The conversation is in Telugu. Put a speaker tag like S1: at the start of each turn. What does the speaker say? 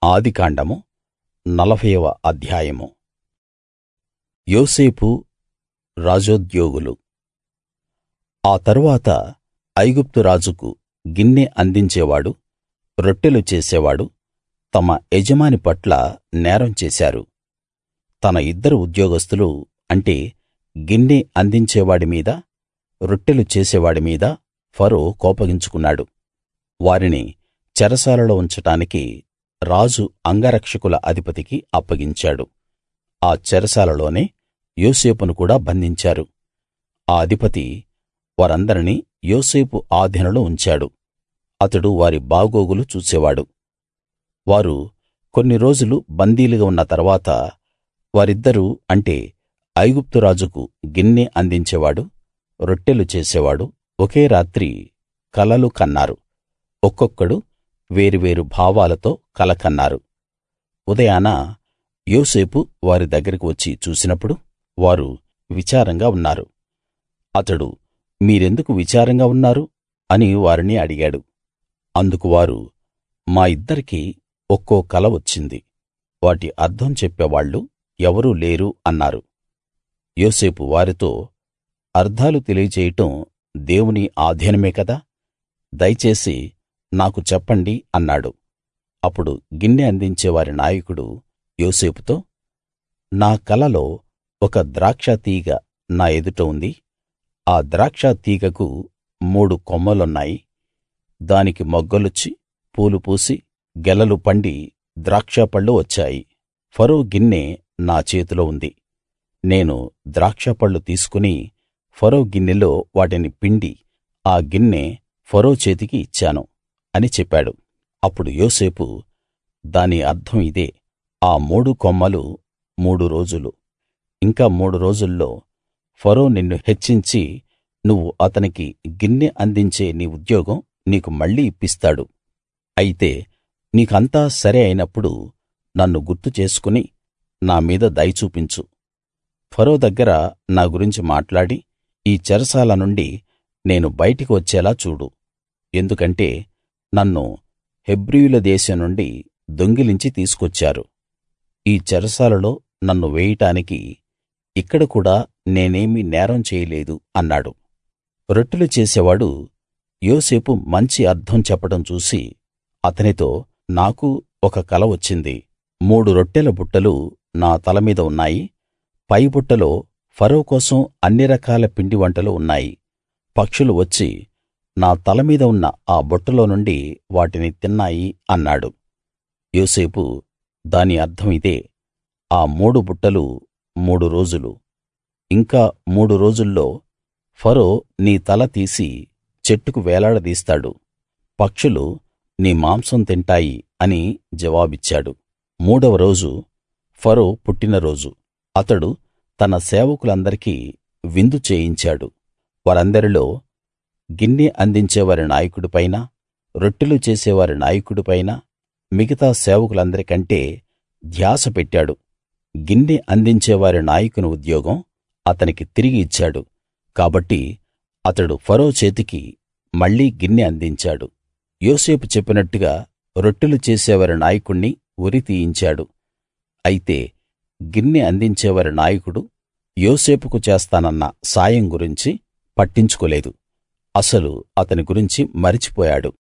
S1: ఆదికాండము నలభైవ అధ్యాయము యోసేపు రాజోద్యోగులు ఆ తరువాత ఐగుప్తు రాజుకు గిన్నె అందించేవాడు రొట్టెలు చేసేవాడు తమ యజమాని పట్ల నేరం చేశారు తన ఇద్దరు ఉద్యోగస్తులు అంటే గిన్నె అందించేవాడి మీద రొట్టెలు చేసేవాడి మీద ఫరో కోపగించుకున్నాడు వారిని చెరసాలలో ఉంచడానికి రాజు అంగరక్షకుల అధిపతికి అప్పగించాడు ఆ చెరసాలలోనే యోసేపును కూడా బంధించారు ఆ అధిపతి వారందరినీ యోసేపు ఆధీనంలో ఉంచాడు అతడు వారి బాగోగులు చూసేవాడు వారు కొన్ని రోజులు బందీలుగా ఉన్న తరువాత వారిద్దరూ అంటే ఐగుప్తు రాజుకు గిన్నె అందించేవాడు రొట్టెలు చేసేవాడు ఒకే రాత్రి కలలు కన్నారు ఒక్కొక్కడు వేరు వేరు భావాలతో కల కన్నారు ఉదయాన యోసేపు వారి దగ్గరికి వచ్చి చూసినప్పుడు వారు విచారంగా ఉన్నారు అతడు మీరెందుకు విచారంగా ఉన్నారు అని వారిని అడిగాడు అందుకు వారు మా ఇద్దరికీ ఒక్కో కల వచ్చింది వాటి అర్థం చెప్పేవాళ్ళు ఎవరూ లేరు అన్నారు యోసేపు వారితో అర్థాలు తెలియజేయడం దేవుని ఆధీనమే కదా దయచేసి నాకు చెప్పండి అన్నాడు అప్పుడు గిన్నె అందించే వారి నాయకుడు యోసేపుతో నా కలలో ఒక ద్రాక్ష తీగ నా ఎదుట ఉంది ఆ ద్రాక్ష తీగకు మూడు కొమ్మలున్నాయి దానికి మొగ్గలొచ్చి పూలు పూసి గెలలు పండి ద్రాక్షపళ్ళు వచ్చాయి ఫరో గిన్నె నా చేతిలో ఉంది నేను ద్రాక్షపళ్ళు తీసుకుని ఫరో గిన్నెలో వాటిని పిండి ఆ గిన్నె ఫరో చేతికి ఇచ్చాను అని చెప్పాడు అప్పుడు యోసేపు దాని అర్థం ఇదే ఆ మూడు కొమ్మలు మూడు రోజులు ఇంకా మూడు రోజుల్లో ఫరో నిన్ను హెచ్చించి నువ్వు అతనికి గిన్నె అందించే నీ ఉద్యోగం నీకు మళ్ళీ ఇప్పిస్తాడు అయితే నీకంతా సరి అయినప్పుడు నన్ను గుర్తు చేసుకుని నా మీద దయ చూపించు ఫరో దగ్గర నా గురించి మాట్లాడి ఈ చెరసాల నుండి నేను బయటికి వచ్చేలా చూడు ఎందుకంటే నన్ను హెబ్రీయుల దేశం నుండి దొంగిలించి తీసుకొచ్చారు ఈ చెరసాలలో నన్ను వేయడానికి ఇక్కడ కూడా నేనేమీ నేరం చేయలేదు అన్నాడు రొట్టెలు చేసేవాడు యోసేపు మంచి అర్థం చెప్పడం చూసి అతనితో నాకు ఒక కల వచ్చింది మూడు రొట్టెల బుట్టలు నా తల మీద ఉన్నాయి పై బుట్టలో ఫరో కోసం అన్ని రకాల పిండి వంటలు ఉన్నాయి పక్షులు వచ్చి నా తల మీద ఉన్న ఆ బుట్టలో నుండి వాటిని తిన్నాయి అన్నాడు యోసేపు దాని అర్థం ఇదే ఆ మూడు బుట్టలు మూడు రోజులు ఇంకా మూడు రోజుల్లో ఫరో నీ తల తీసి చెట్టుకు వేలాడదీస్తాడు పక్షులు నీ మాంసం తింటాయి అని జవాబిచ్చాడు మూడవ రోజు ఫరో పుట్టినరోజు అతడు తన సేవకులందరికీ విందు చేయించాడు వారందరిలో గిన్నె అందించేవారి నాయకుడిపైనా రొట్టెలు చేసేవారి నాయకుడిపైనా మిగతా సేవకులందరికంటే ధ్యాస పెట్టాడు గిన్నె అందించేవారి నాయకుని ఉద్యోగం అతనికి తిరిగి ఇచ్చాడు కాబట్టి అతడు ఫరో చేతికి మళ్ళీ గిన్నె అందించాడు యోసేపు చెప్పినట్టుగా రొట్టెలు చేసేవారి నాయకుణ్ణి ఉరి తీయించాడు అయితే గిన్నె అందించేవారి నాయకుడు యోసేపుకు చేస్తానన్న సాయం గురించి పట్టించుకోలేదు అసలు అతని గురించి మరిచిపోయాడు